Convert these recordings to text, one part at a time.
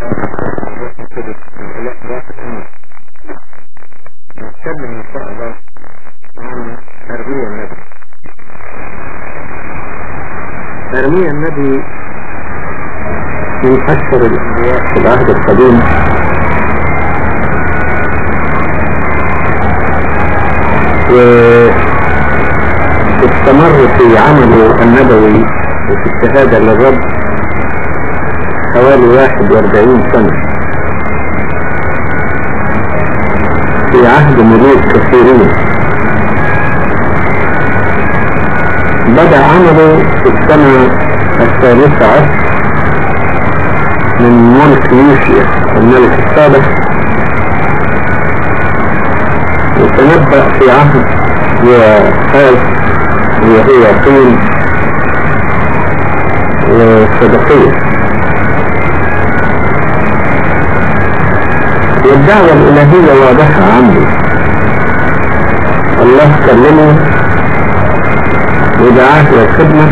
نتكلم ان شاء الله عن تربية النبي تربية النبي من أشهر الأنبياء في العهد القديم واستمر في عمله النبوي وفي الشهادة للرب حوالي 41 سنة في عهد ملوك كثيرين بدأ عمله في السنة الثالثة عشر من ملك يوشيا الملك السابق وتنبأ في عهد وآس وهي طين وصدقية والدعوة الإلهية واضحة عنده الله كلمه ودعاه للخدمة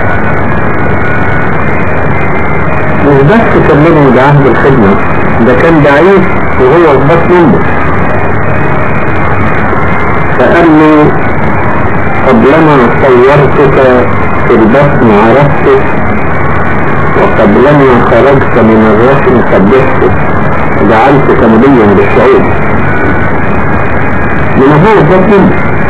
مش بس كلمه ودعاه للخدمة ده كان ضعيف وهو في بطن امه فقال له قبلما صورتك في البطن عرفتك وقبلما خرجت من الرحم سبحتك جعلتك نبيا بالشعوب من هو البطن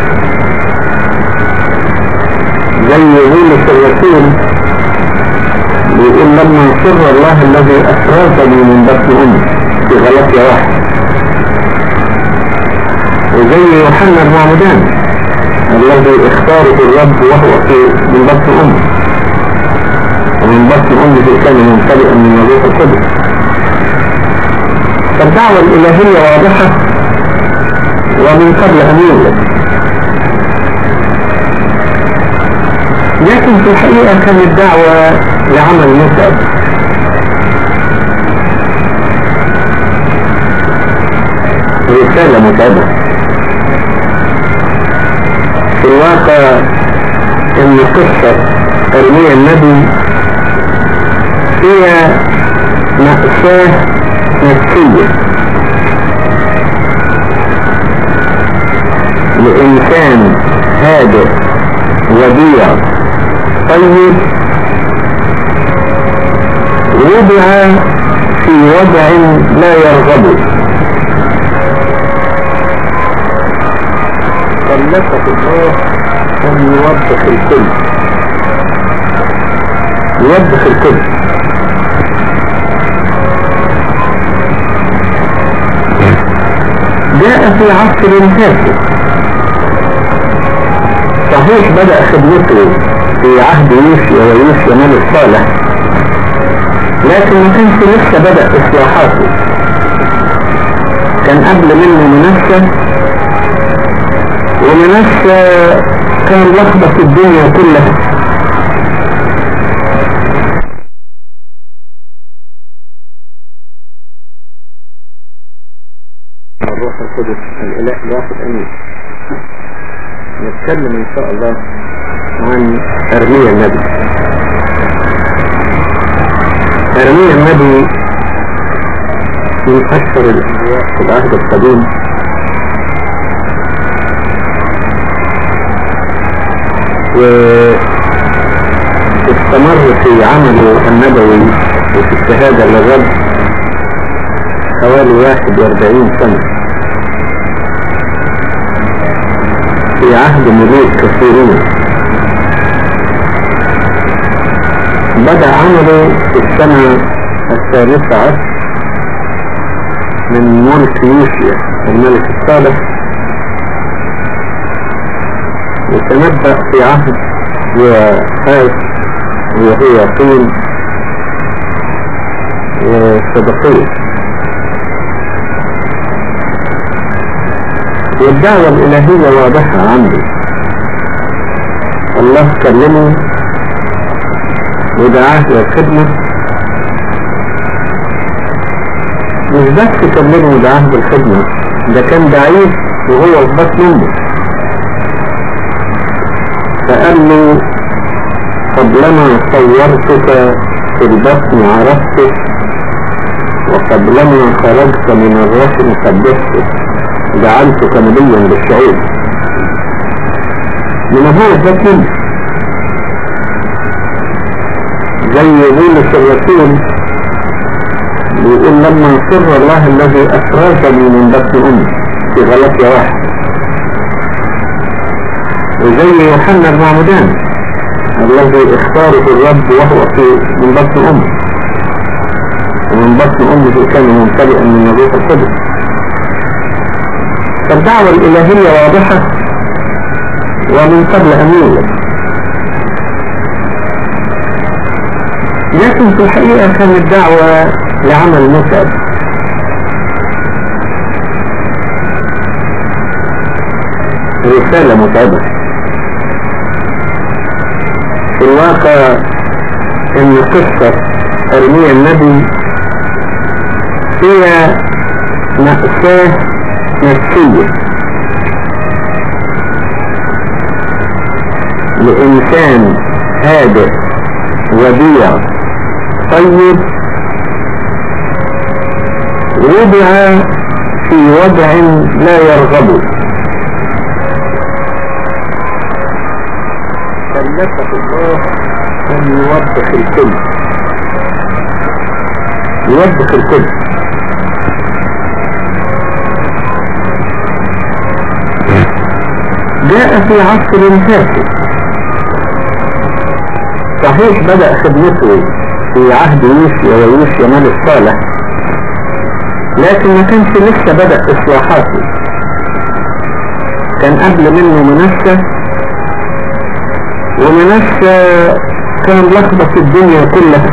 زي بولس الرسول بيقول لما سر الله الذي أخرجني من بطن أمي في غلطية واحد وزي يوحنا المعمدان الذي اختاره الرب وهو في من بطن أمه ومن بطن أمه كان ممتلئا من الروح القدس فالدعوة الإلهية واضحة ومن قبل أن يولد لكن في الحقيقة كانت دعوة لعمل متعب رسالة متعبة في الواقع ان قصة ارميا النبي هي مأساة نفسية لإنسان هادئ وديع طيب وضع في وضع لا يرغبه كلفه الله أن يوضح الكل يوضح الكل جاء في عصر هاتف صحيح بدأ خدمته في عهد يوشيا ويوشيا ملك صالح لكن ما كانش لسه بدأ إصلاحاته كان قبل منه منسى ومنسى كان لخبط الدنيا كلها الروح القدس الإله الواحد أمين نتكلم إن شاء الله عن أرميا النبي أرميا النبي من أشهر الأنبياء في العهد القديم واستمر في عمله النبوي وفي الشهادة للرب حوالي 41 سنة في عهد ملوك كثيرين بدأ عمله في السنة الثالثة عشر من ملك يوشيا الملك الصالح وتنبأ في عهد وآس وهي طين وصدقية والدعوة الإلهية واضحة عنده الله كلمه ودعاه للخدمة مش بس كلمه ودعاه للخدمة ده كان ضعيف وهو في بطن امه فقال له قبلما صورتك في البطن عرفتك قبلما خرجت من الرحم قدسته جعلتك نبيا للشعوب من هو ذكي زي بولس الرسول بيقول لما سر الله الذي أخرجني من بطن أمي في غلطية واحد وزي يوحنا المعمدان الذي اختاره الرب وهو في من بطن أمه ومن بطن أمه كان ممتلئا من الروح القدس فالدعوة الإلهية واضحة ومن قبل أن يولد لكن في الحقيقة كانت دعوة لعمل متعب رسالة متعبة في الواقع ان قصة ارميا النبي هي مأساة نفسية لإنسان هادئ وديع طيب وضع في وضع لا يرغب كلفه الله أن يوضح الكل يوضح الكل جاء في عصر فاسد صحيح بدأ خدمته في عهد يوشيا ويوشيا مال الصالح لكن ما كانش لسه بدأ إصلاحاته كان قبل منه منسى ومنسى كان لخبط الدنيا كلها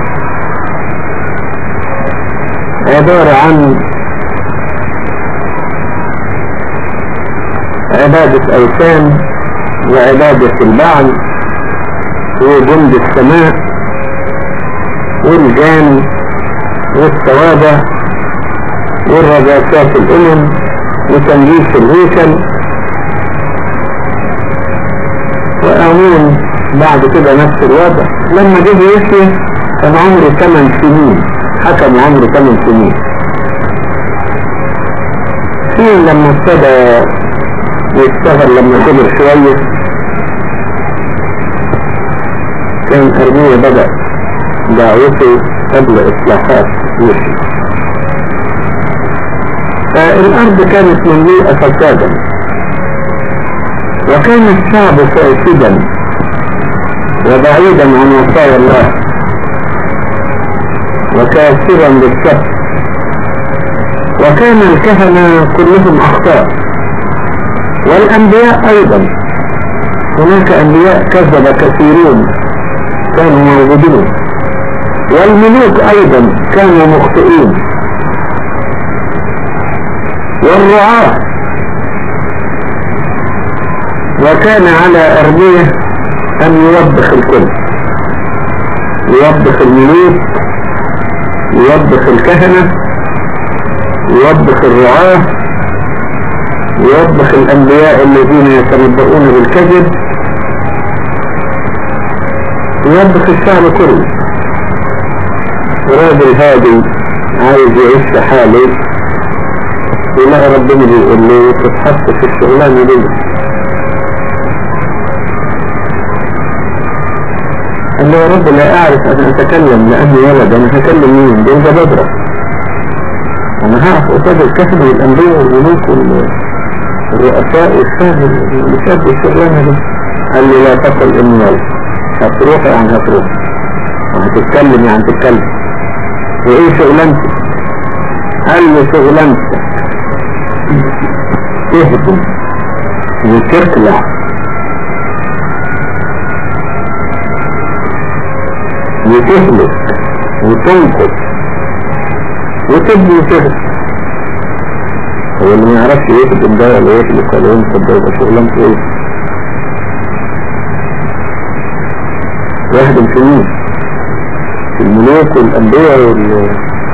عبارة عن عبادة أوثان وعبادة البعل وجند السماء والجان والتوابع والرجاسات الأمم وتنجيس الهيكل وآمون بعد كده نفس الوضع لما جه يحيى كان عمره 8 سنين حكم عمره 8 سنين حين لما ابتدى يشتغل لما كبر شوية كان أرمية بدأ دعوته قبل إصلاحات يحيى فالأرض كانت مملوءة فسادا وكان الشعب فاسدا وبعيدا عن وصايا الله وكافرا للسبت وكان الكهنة كلهم أخطاء والأنبياء أيضا هناك أنبياء كذب كثيرون كانوا موجودين والملوك أيضا كانوا مخطئين والرعاة وكان على أرمية أن يوبخ الكل يوبخ الملوك يوبخ الكهنة يوبخ الرعاة يوبخ الأنبياء الذين يتنبؤون بالكذب يوبخ الشعب كله راجل هادي عايز يعيش حاله يلاقي ربنا بيقول له تتحط في الشغلانة دي قال له يا رب لا أعرف أن أتكلم لأني ولد أنا هكلم مين دول ده بدرة أنا هعرف قصاد الكهنة والأنبياء والملوك والرؤساء والشهر اللي شاب الشغلانة دي قال لي لا تقل إني ولد هتروح يعني هتروح وهتتكلم يعني تتكلم وإيه شغلانتك قال لي شغلانتك تهدم وتقلع وتهلك وتنقص وتبني وتهدم هو اللي ما يعرفش يخدم ده ولا يخلق ولا ينقض ده يبقى شغلانته ايه يخدم في مين في الملوك والانبياء وال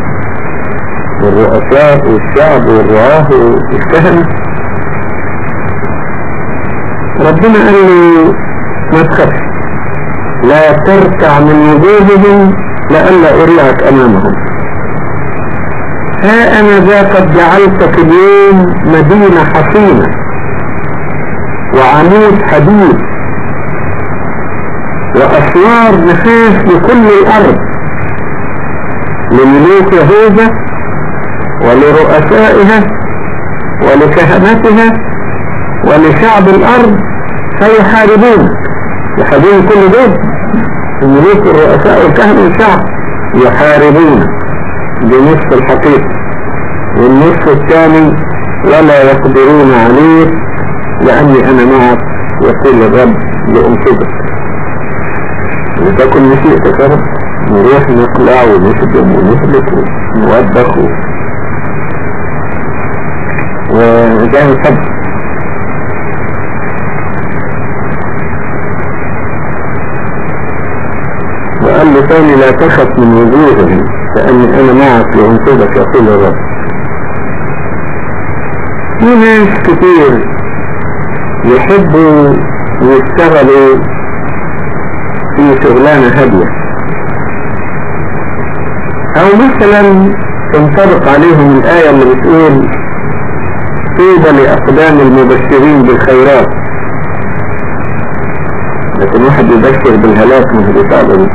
والرؤساء والشعب والرعاه والكهنة ربنا قال لي ما تخافش لا تركع من وجوههم لئلا أريعك أمامهم ها أنا ذا قد جعلتك اليوم مدينة حصينة وعمود حديد وأسوار نحاس لكل الأرض لملوك يهوذا ولرؤسائها ولكهنتها ولشعب الأرض فيحاربون يحاربون كل دول الملوك الرؤساء والكهنة والشعب يحاربون بنصف الحقيقة والنصف الثاني ولا يقدرون عليه لأني أنا معك يقول الرب لأنقذك لتكن مشيئتك رب نروح نقلع ونخدم ونهلك ونوبخ وجاه الحب وقال له تاني لا تخف من وجوههم فأني أنا معك لأنقذك يقول الرب في ناس كتير يحبوا يشتغلوا في شغلانة هادية او مثلا تنطبق عليهم الآية اللي بتقول طوبى لأقدام المبشرين بالخيرات لكن واحد يبشر بالهلاك مش بتاعه دي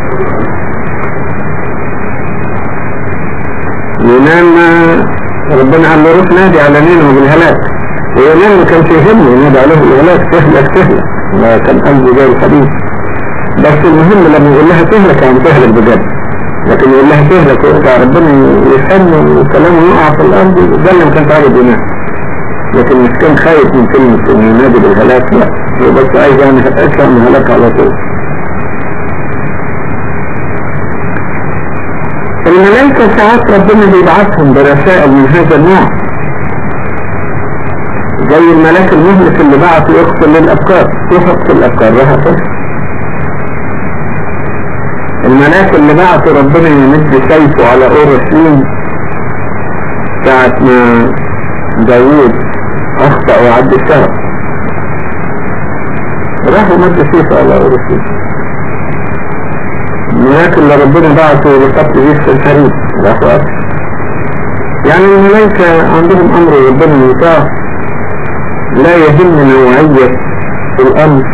يونان ربنا قال له روح نادي على نينو بالهلاك ويونان ما كانش يهمه ينادي عليه بالهلاك تهلك تهلك ما كان قلبه زي الحديث بس المهم لما يقول لها تهلك يعني تهلك بجد لكن يقول لها تهلك ويرجع ربنا يفهم وكلامه يقع في الارض ده اللي ما كانش عارف ينام لكن مش كان خايف من كلمة انه ينادي بالهلاك لا هو بس عايز يعني اشعر من هلاك على طول الملائكة ساعات ربنا بيبعثهم برسائل من هذا النوع زي الملاك المهلك اللي بعثه يقتل للأبكار يحط الأبكار لها فشل الملاك اللي بعثه ربنا يمد سيفه على أورشليم ساعة ما داوود أخطأ وعد الشرع راحوا مد سيفه على أورشليم الملاك اللي ربنا بعثه لقتل جيش الحريب راحوا أكثر يعني الملائكة عندهم أمر ربنا يطاع لا يهم نوعية الأمر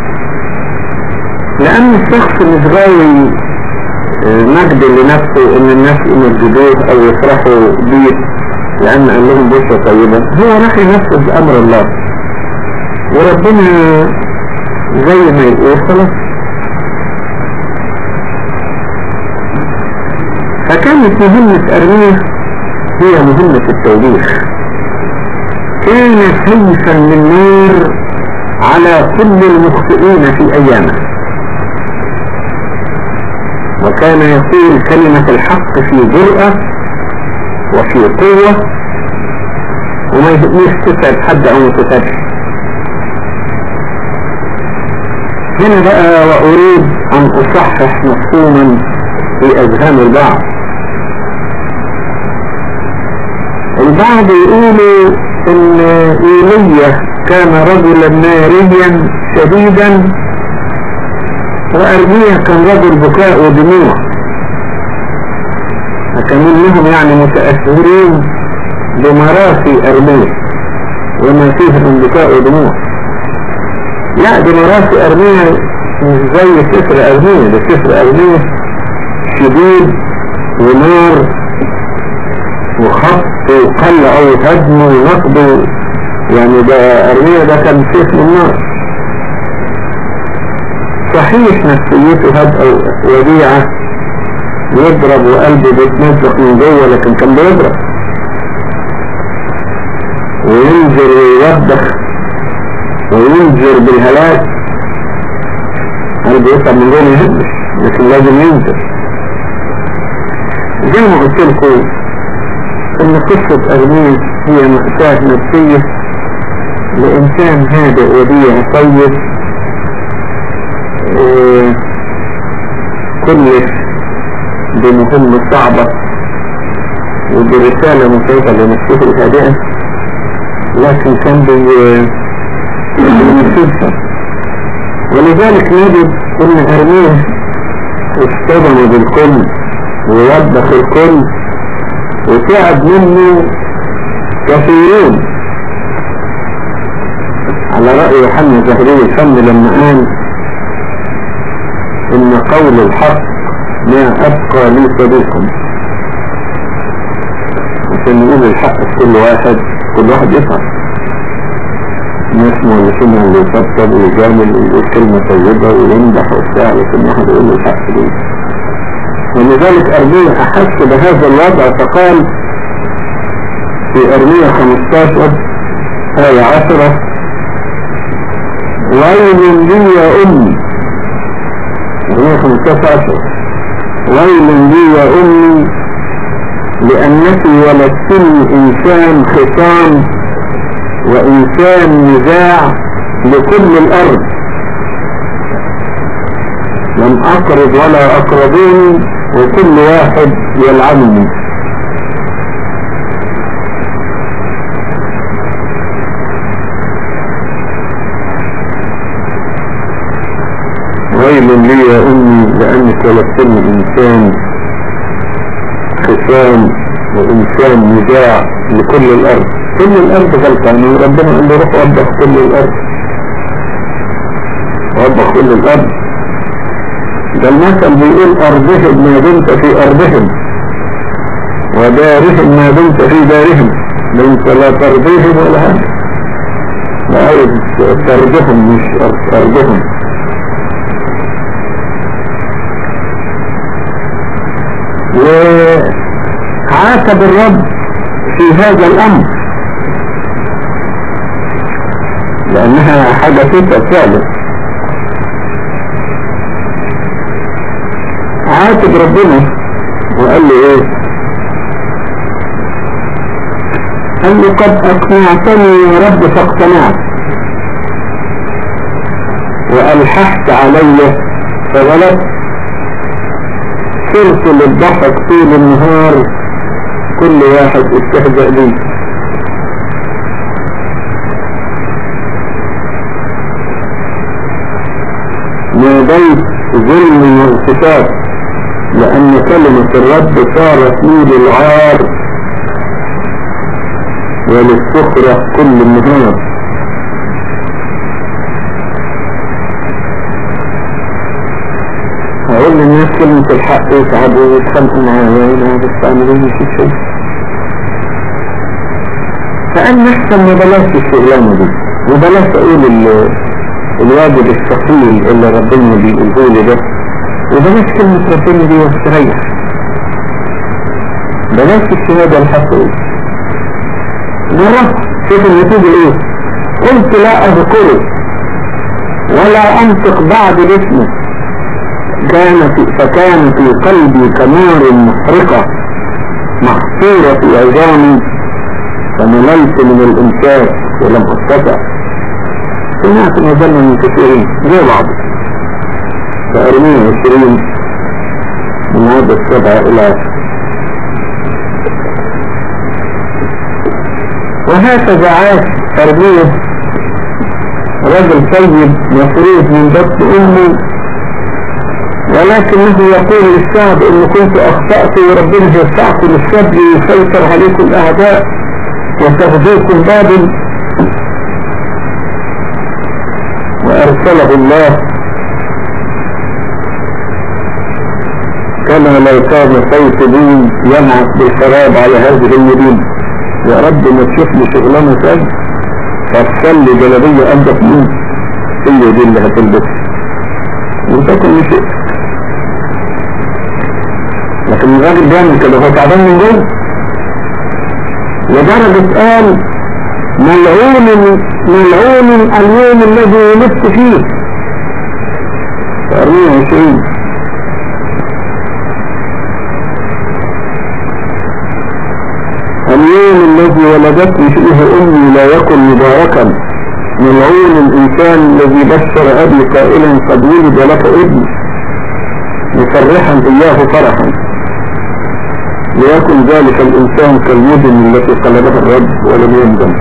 لأن الشخص مش غاوي مجد لنفسه ان الناس يمجدوه او يفرحوا بيه لان قال لهم بشرة طيبة هو راح ينفذ امر الله وربنا زي ما يقول خلاص فكانت مهمة ارمية هي مهمة التوبيخ كان سيفا من نار على كل المخطئين في ايامه وكان يقول كلمة الحق في جرأة وفي قوة وما يهمش تسعد حد او ما تسعدش هنا بقى واريد ان اصحح مفهوما في اذهان البعض البعض يقولوا ان ايليا كان رجلا ناريا شديدا وأرمية كان رجل بكاء ودموع فكان منهم يعني متأثرين بمراسي أرمية وما فيه من بكاء ودموع لا دي مراسي أرمية مش زي سفر أرمية ده سفر أرمية شديد ونار وخط وقلع وهدم ونقض يعني ده أرمية ده كان سيف من نار صحيح نفسيته هدأة وديعة يضرب وقلبه بيتمزق من جوه لكن كان بيضرب وينزل ويوبخ وينزل بالهلاك قلبه يطلع من جوه يهدش لكن لازم ينزل زي ما قلت لكم ان قصة ارميز هي مأساة نفسية لإنسان هادئ وديع طيب كلف بمهمة صعبة وبرسالة مفيدة لنفسه الهادئة لكن كان بينفذها ولذلك نجد ان ارميه اصطدم بالكل ووبخ الكل وتعب منه كثيرون على رأي يوحنا زهري الفم لما قال إن قول الحق ما أبقى لي صديقا عشان نقول الحق في كل واحد كل واحد يفهم ناس مؤلفين اللي يطبطب ويجامل ويقول كلمة طيبة ويمدح وبتاع لكن واحد يقول له الحق ليه ولذلك أرمية أحس بهذا الوضع فقال في أرمية 15 آية 10 ويل لي يا أمي أرمية 15 ويل لي يا أمي لأنك ولدتني إنسان خصام وإنسان نزاع لكل الأرض لم أقرب ولا أقربوني وكل واحد يلعنني ويل لي يا أمي لأنك ولدتني إنسان خصام وإنسان نزاع لكل الأرض كل الأرض غلطان وربنا قال له روح وضح كل الأرض وضح كل الأرض ده المثل بيقول أرضهم ما دمت في أرضهم ودارهم ما دمت في دارهم دمت لا ترضيهم ولا هم لا عايز ترضهم مش أرضهم وعاتب الرب في هذا الأمر لأنها حدثت فعلا عاتب ربنا وقال له ايه قال له قد اقنعتني يا رب فاقتنعت والححت علي فغلبت صرت للضحك طول النهار كل واحد استهزأ بي ناديت ظلم وانصفاف لأن كلمة الرب صارت لي للعار وللسخرة كل النهار أقول للناس كلمة الحق يتعبوا ويتخانقوا معايا وأنا بس أعملوا لي شيء فأنا أحسن ما بلاش الشغلانة دي وبلاش أقول الواجب الثقيل اللي ربنا بيقوله لي ده وبلاش كلمة ربنا دي واستريح بلاش الشهادة الحقيقية مرة شوف النتيجة ايه قلت لا اذكره ولا انطق بعد اسمه كان في فكان في قلبي كنار محرقة محصورة في عظامي فمللت من الامساك ولم استطع سمعت مجلة من كثيرين زي بعض فأرمية عشرين من عدد سبعة إلى عشر وهكذا عاش أرمية رجل طيب مفروض من بطن أمه ولكنه يقول للشعب إن كنت أخطأت وربنا يدفعكم للسبي ويسيطر عليكم الأعداء وتغذيكم بابل وأرسله الله كما لو كان صوت دين ينعس بالشراب على هذه المدينة يا رب ما تشوف لي شغلانة تاني فارسل لي جلبية أنضف مني هي دي اللي هتلبسها وتاكل من شيء لكن الراجل بيعمل كده هو تعبان من جوه لدرجة قال ملعون ملعون اليوم الذي ولدت فيه أرمية عشرين اليوم الذي ولدتني فيه أمي لا يكن مباركا ملعون الإنسان الذي بشر أبي قائلا قد ولد لك ابن مفرحا إياه فرحا ليكن ذلك الإنسان كالمدن التي قلبها الرب ولم يندم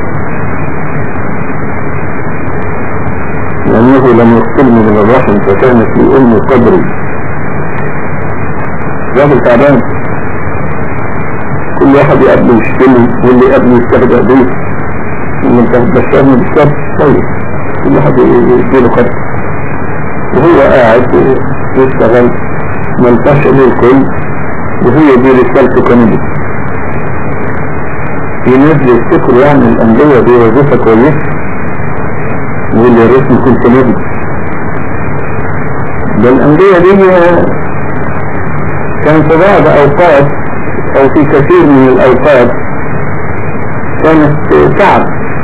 لأنه لم يقتلني من الرحم فكانت في أمي قدري راجل تعبان كل كل واحد يقابله يشتمه واللي يقابله يستهزأ بيه اللي انت بتبشرني بالشر طيب كل واحد يديله خط وهو قاعد يشتغل ملقاش له الكل وهي دي رسالته كنبي في ناس بيفتكروا يعني الأنبياء دي وظيفة كويسة واللي رسم كنت نبي ده الأنبياء دي كان في بعض أوقات أو في كثير من الأوقات كانت تعب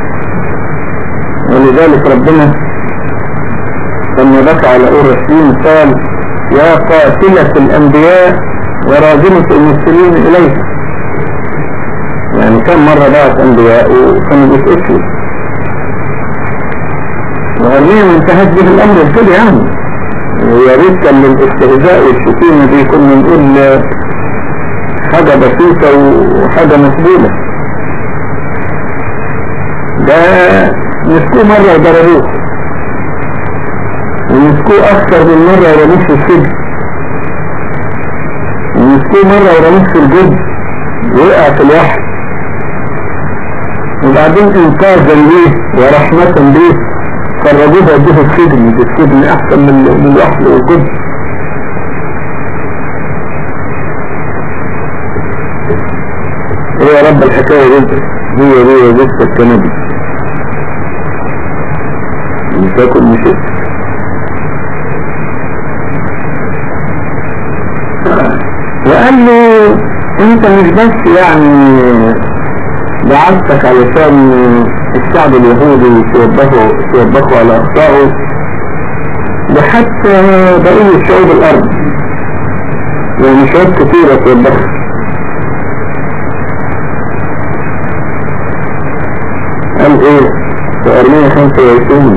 ولذلك ربنا لما بكى على أورشليم قال يا قاتلة الأنبياء وراجمة المسلمين إليها يعني كم مرة بعت أنبياء وكانوا بيتقتلوا وغالبا ما انتهت به الأمر كده يعني ويا ريت كان للاستهزاء والشتيمة دي كنا نقول حاجة بسيطة وحاجة مقبولة ده مسكوه مرة وضربوه ومسكوه أكثر من مرة ورموه في السجن ومسكوه مرة ورموه في الجد وقع في الوحل وبعدين إنقاذا ليه ورحمة ليه قربوها به السجن السجن أحسن من الوحل والجد يا رب الحكاية دي هي دي وظيفتك كنبي مش تاكل مش وقال له انت مش بس يعني بعثتك علشان الشعب اليهودي توبخوا توبخوا على اخطائه ده حتى بقية شعوب الارض يعني شعوب كثيرة توبخوا قال ايه في ارمية خمسة وعشرين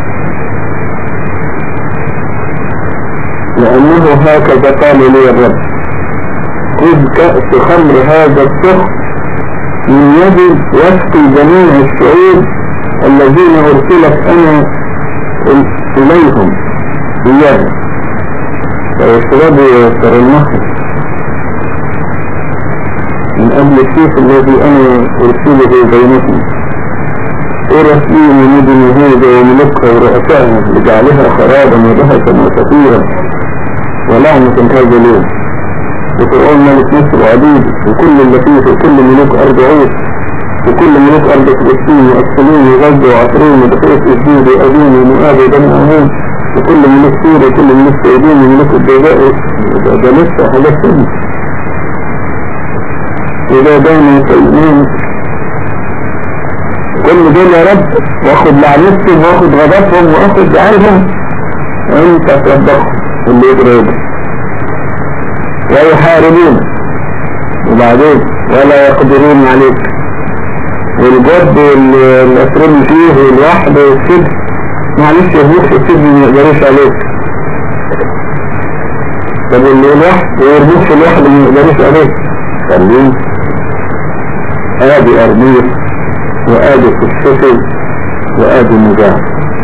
لأنه هكذا قال لي الرب خذ كأس خمر هذا السخط من يدي واسقي جميع الشعوب الذين أرسلت أنا إليهم إياه فيشربوا ويسر النهر من أجل السيف الذي أنا أرسله بينكم ورسلين مدن يهوذا وملكها ورؤسائها لجعلها خرابا وبهتا وسفيرا ولعنة هذا اليوم وفرعون ملك مصر وعبيد وكل اللي فيه وكل ملوك أرض عود وكل ملوك أرض فلسطين وأسفلين وغزة وعطرين وبقية إسجود وأبين ومؤاب وبني أمون وكل ملوك سوريا وكل ملوك سعودين وملوك الجزائر ده لسه حاجات تانية وده دايما سلمان كل دول يا رب واخد لعنتهم واخد غضبهم واخد دعايهم وانت تصدقهم اللي يقدر يقدر ويحاربون وبعدين ولا يقدرون عليك والجد والأسرين فيه والوحد والسجن معلش يهوك في السجن ما يقدروش عليك طب اللي الوحد ويرموك في الوحد ما يقدروش عليك خليه ادي ارمير وادي قصته وادي نجاح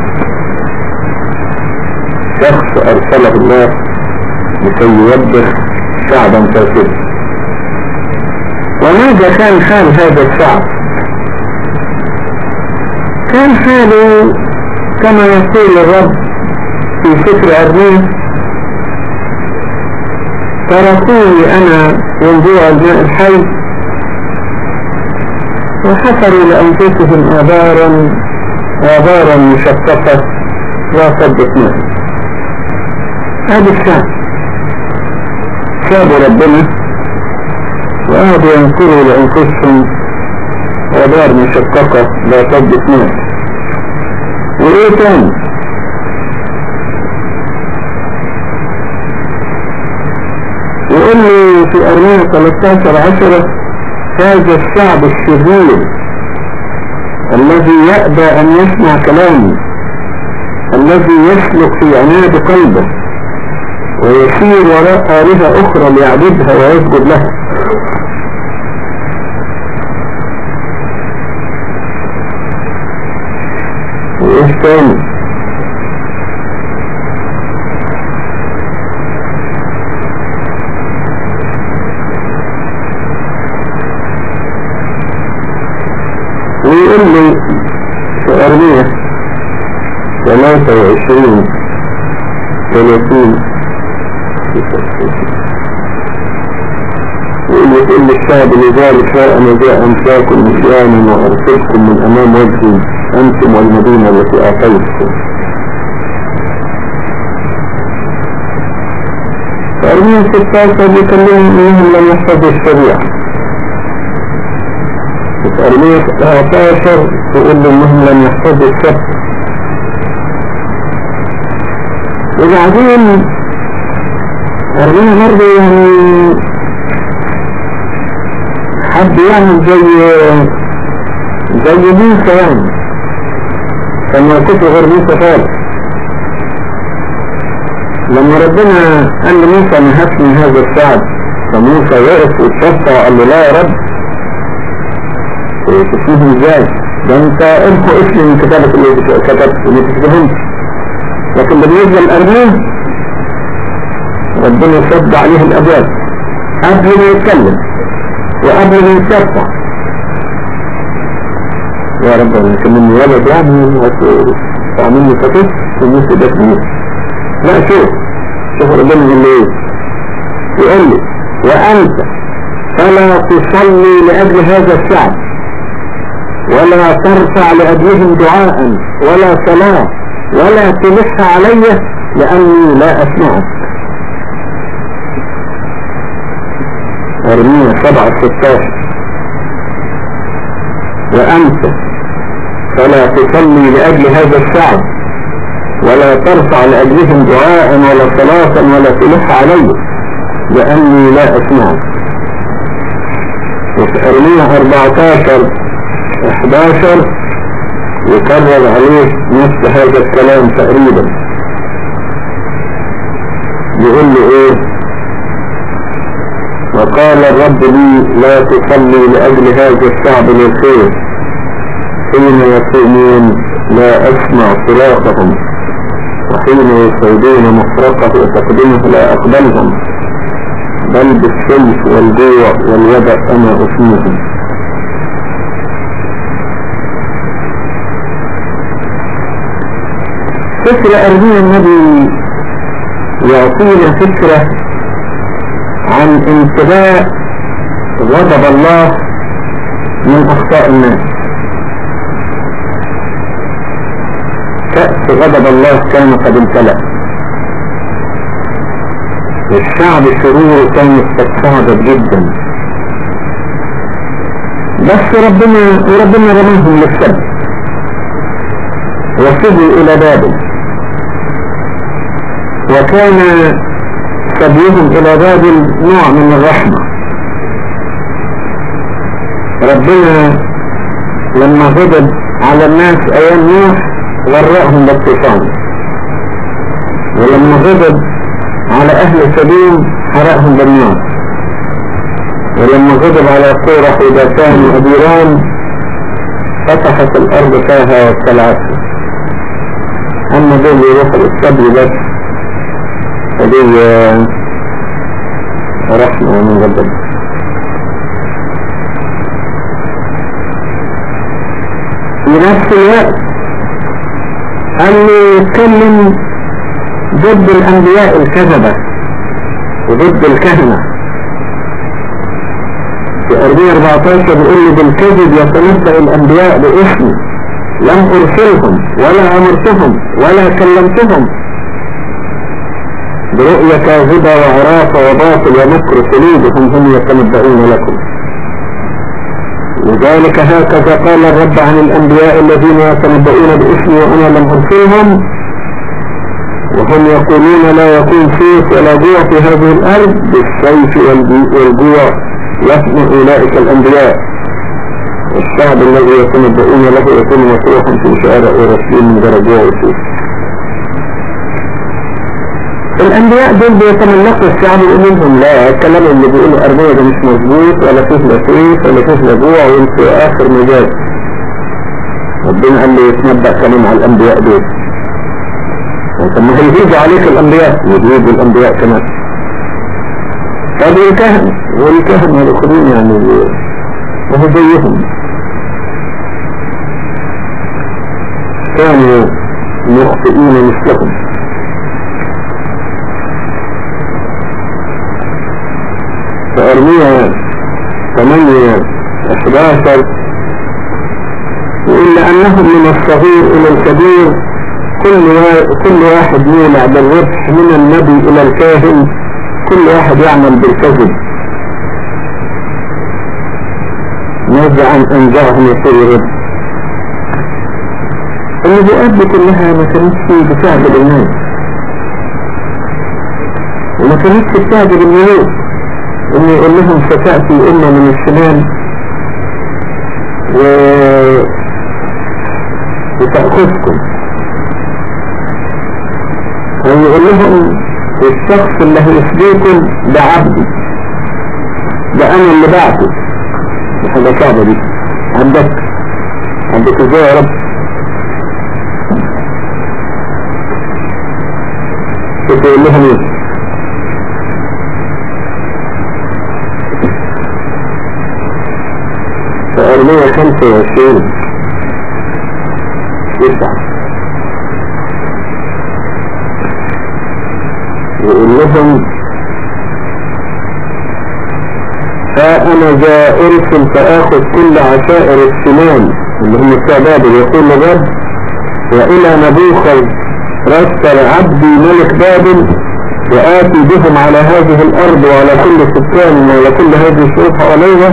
شخص ارسله الله لكي يوبخ شعبا فاسدا وماذا كان حال هذا الشعب كان حاله كما يقول الرب في سفر أرميه تركوني أنا ينبوع الماء الحي وحفروا لأنفسهم آبارا آبارا مشققة لا صدق ماء هذا الشعب شابوا ربنا وقعدوا ينكروا لأنفسهم آبار مشققة لا صدق ماء وإيه تاني يقول لي في أرمية 13 عشرة هذا الشعب الشرير الذي يأبى أن يسمع كلامي الذي يسلك في عناد قلبه ويسير وراء آلهة أخرى ليعبدها ويسجد لها وإيش تاني يقول لي في أرمية ثلاثة وعشرين ثلاثين يقول كل الشعب لذلك ها أنا جاء أنساكم نسيانا وأرسلكم من أمام وجهي أنتم والمدينة التي أعطيتكم فأرمين 16 بيكلمهم إنهم لم يحفظوا الشريعة في أرمية 19 تقول إنهم لم يحفظوا السبت وبعدين أرمية برضه يعني حد يعمل زي زي موسى يعني كما كنت غير موسى خالص لما ربنا قال لموسى نهتني هذا الشعب فموسى وقف واتشفى وقال له لا يا رب تسيبهم ازاي ده انت امحو اسمي من كتابك اللي كتبت وما تكتبهمش لكن بالنسبة للأرمين ربنا شد عليه الأبواب قبل ما يتكلم وقبل ما يتشفى يا رب انا كمان ولد يعني وعمل لي فتح وموسى ده كبير لا شوف شوف ربنا يقول لي ايه يقول لي وانت فلا تصلي لاجل هذا الشعب ولا ترفع لاجلهم دعاء ولا صلاة ولا تلح علي لاني لا اسمعك ارمية سبعة ستاشر وانت فلا تصلي لاجل هذا الشعب ولا ترفع لأجلهم دعاء ولا صلاة ولا تلح علي لأني لا أسمعك وفي أرمية 14 11 يكرر عليه نفس هذا الكلام تقريبا يقول له ايه وقال الرب لي لا تصلي لأجل هذا الشعب للخير حين يقومون لا أسمع صراخهم وحين يصيدون مفرقه وتقدمه لا أقبلهم بل بالشمس والجوع والوبأ أنا أسميهم فكرة أرمية النبي يعطينا فكرة عن انتباه غضب الله من أخطاء الناس كأس غضب الله كان قد امتلأ والشعب الشرور كان استتصاعد جدا بس ربنا وربنا رماهم للسبت وصلوا إلى بابل وكان سبيهم إلى بابل نوع من الرحمة ربنا لما غضب على الناس أيام نوح غرقهم بالطوفان ولما غضب على أهل سبيل حرقهم بالنار ولما غضب على قورح وداتان وأبيران فتحت الأرض فيها وابتلعتها أما دول يروحوا للسبي بس فدي رحمة من ربنا في نفس الوقت قال له يتكلم ضد الأنبياء الكذبة وضد الكهنة في أربية 14 بيقول لي بالكذب يتنبأ الأنبياء باسمي لم أرسلهم ولا أمرتهم ولا كلمتهم برؤية كاذبة وعرافة وباطل ومكر قلوبهم هم يتنبؤون لكم لذلك هكذا قال الرب عن الأنبياء الذين يتنبؤون باسمي وأنا لم أرسلهم وهم يقولون لا يكون سيف ولا جوع في هذه الأرض بالسيف والجوع يسمع أولئك الأنبياء الشعب الذي يتنبؤون له يكون مطروحا في شارع ورسلين من درجة وسيف الأنبياء دول بيتملقوا الشعب ويقولوا لهم لا الكلام اللي بيقولوا أربعة ده مش مظبوط ولا فيه لا سيف ولا فيه لا جوع وانتوا آخر مجاز ربنا قال لي يتنبأ كلام على الأنبياء دول طب ما هيزيدوا عليك الأنبياء يزيدوا الأنبياء كمان طب الكهن والكهن والأخرين يعني وهو زيهم كانوا مخطئين مثلهم فأرمية 8 11 يقول لأنهم من الصغير إلى الكبير كل كل واحد يولع بالربح من النبي إلى الكاهن كل واحد يعمل بالكذب نزع عن أنزعهم يصير ربح النبوءات دي كلها ما كانتش بتعجب الناس وما كانتش بتعجب الملوك انه يقول لهم ستأتي امة من الشمال و... وتأخذكم ويقول لهم الشخص اللي هيفديكم ده عبدي ده انا اللي بعته حاجة صعبة دي عندك عندك ازاي يا رب تقول لهم ايه فأرمية خمسة وعشرين تسعة يقول لهم فأنا ذا أرسل فآخذ كل عشائر السنان اللي هم الشباب يقول الرب وإلى نبوخذ رسل عبدي ملك بابل وآتي بهم على هذه الأرض وعلى كل سكان وعلى كل هذه الشعوب حواليها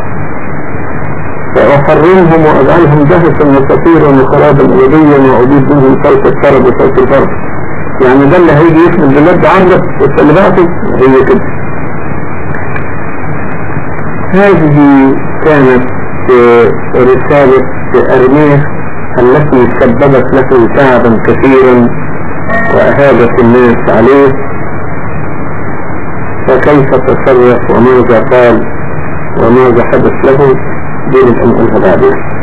فأحرمهم وأجعلهم دهسا وسفيرا وخرابا أبديا وأجيب منهم صوت الطرب وصوت البرد يعني ده اللي هيجي يسمى بلاد عرضك اللي بعته هي كده هذه كانت رسالة أرميه التي سببت له تعبا كثيرا وأهابت الناس عليه فكيف تصرف وماذا قال وماذا حدث له دون أن أنهى بعدين